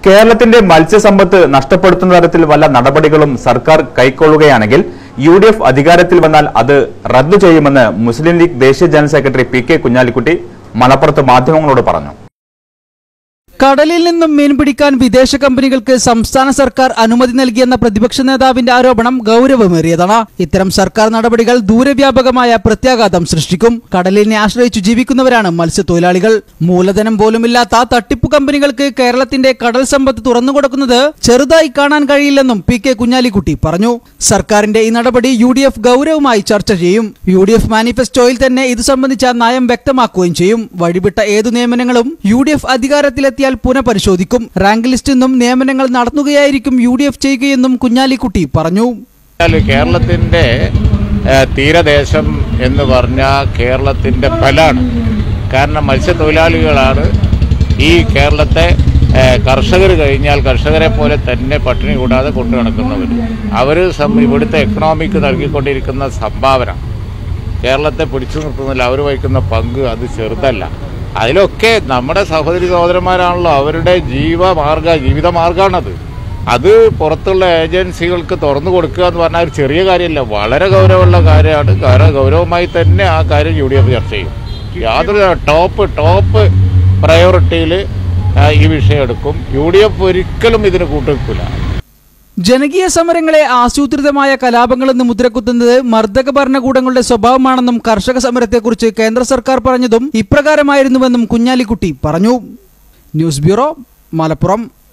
കേരളത്തിന്റെ മത്സ്യസമ്പത്ത് നഷ്ടപ്പെടുത്തുന്ന തരത്തിൽ വല്ല നടപടികളും സർക്കാർ കൈക്കൊള്ളുകയാണെങ്കിൽ യു ഡി എഫ് അധികാരത്തിൽ വന്നാൽ അത് റദ്ദു ചെയ്യുമെന്ന് മുസ്ലിം ലീഗ് ദേശീയ general secretary P K Kunhalikutty മലപ്പുറത്ത് മാധ്യമങ്ങളോട് പറഞ്ഞു കടലിൽ നിന്നും മീൻ പിടിക്കാൻ വിദേശ കമ്പനികൾക്ക് സംസ്ഥാന സർക്കാർ അനുമതി നൽകിയെന്ന പ്രതിപക്ഷ നേതാവിന്റെ ആരോപണം ഗൗരവമേറിയതാണ് ഇത്തരം സർക്കാർ നടപടികൾ ദൂരവ്യാപകമായ പ്രത്യാഘാതം സൃഷ്ടിക്കും കടലിനെ ആശ്രയിച്ചു ജീവിക്കുന്നവരാണ് മത്സ്യത്തൊഴിലാളികൾ മൂലധനം പോലുമില്ലാത്ത തട്ടിപ്പു കമ്പനികൾക്ക് കേരളത്തിന്റെ കടൽ സമ്പത്ത് തുറന്നുകൊടുക്കുന്നത് ചെറുതായി കാണാൻ കഴിയില്ലെന്നും പി കെ കുഞ്ഞാലിക്കുട്ടി പറഞ്ഞു സർക്കാരിന്റെ ഈ നടപടി യു ഡി എഫ് ഗൗരവമായി ചർച്ച ചെയ്യും യു ഡി എഫ് മാനിഫെസ്റ്റോയിൽ തന്നെ ഇത് സംബന്ധിച്ച നയം വ്യക്തമാക്കുകയും ചെയ്യും വഴിവിട്ട ഏതു നിയമനങ്ങളും യു ഡി എഫ് അധികാരത്തിലെത്തിയാൽ പുനഃപരിശോധിക്കും റാങ്ക് ലിസ്റ്റിൽ നിന്നും നിയമനങ്ങൾ നടത്തുകയായിരിക്കും യു ഡി എഫ് ചെയ്യുകയെന്നും കുഞ്ഞാലിക്കുട്ടി പറഞ്ഞു എന്നാൽ കേരളത്തിൻ്റെ ഏഹ്, തീരദേശം എന്ന് പറഞ്ഞാൽ കേരളത്തിൻ്റെ ബലാണ് കാരണം മത്സ്യത്തൊഴിലാളികളാണ് ഈ കേരളത്തെ കർഷകർ കഴിഞ്ഞാൽ കർഷകരെ പോലെ തന്നെ പട്ടിണി കൂടാതെ കൊണ്ടു നടക്കുന്നവർ അവർ ഇവിടുത്തെ എക്കണോമിക്ക് നൽകിക്കൊണ്ടിരിക്കുന്ന സംഭാവന കേരളത്തെ പിടിച്ചു നിർത്തുന്നതിൽ അവർ വഹിക്കുന്ന പങ്ക് അത് ചെറുതല്ല അതിലൊക്കെ നമ്മുടെ സഹോദരി സഹോദരന്മാരാണല്ലോ അവരുടെ ജീവമാർഗ ജീവിതമാർഗമാണത് അത് പുറത്തുള്ള ഏജൻസികൾക്ക് തുറന്നു കൊടുക്കുക എന്ന് പറഞ്ഞാൽ ഒരു ചെറിയ കാര്യമല്ല വളരെ ഗൗരവമുള്ള കാര്യമാണ് കാരണം ഗൗരവമായി തന്നെ ആ കാര്യം യു ഡി എഫ് ചർച്ച ചെയ്യും യാതൊരു ടോപ്പ് ടോപ്പ് പ്രയോറിറ്റിയിൽ ഈ വിഷയം എടുക്കും യു ഡി എഫ് ഒരിക്കലും ഇതിന് കൂട്ടുവെക്കില്ല ജനകീയ സമരങ്ങളെ ആസൂത്രിതമായ കലാപങ്ങളെന്ന് മുദ്രകുത്തുന്നത് മർദ്ദക ഭരണകൂടങ്ങളുടെ സ്വഭാവമാണെന്നും കർഷക സമരത്തെക്കുറിച്ച് കേന്ദ്ര സർക്കാർ പറഞ്ഞതും ഇപ്രകാരമായിരുന്നുവെന്നും കുഞ്ഞാലിക്കുട്ടി പറഞ്ഞു ന്യൂസ് ബ്യൂറോ മലപ്പുറം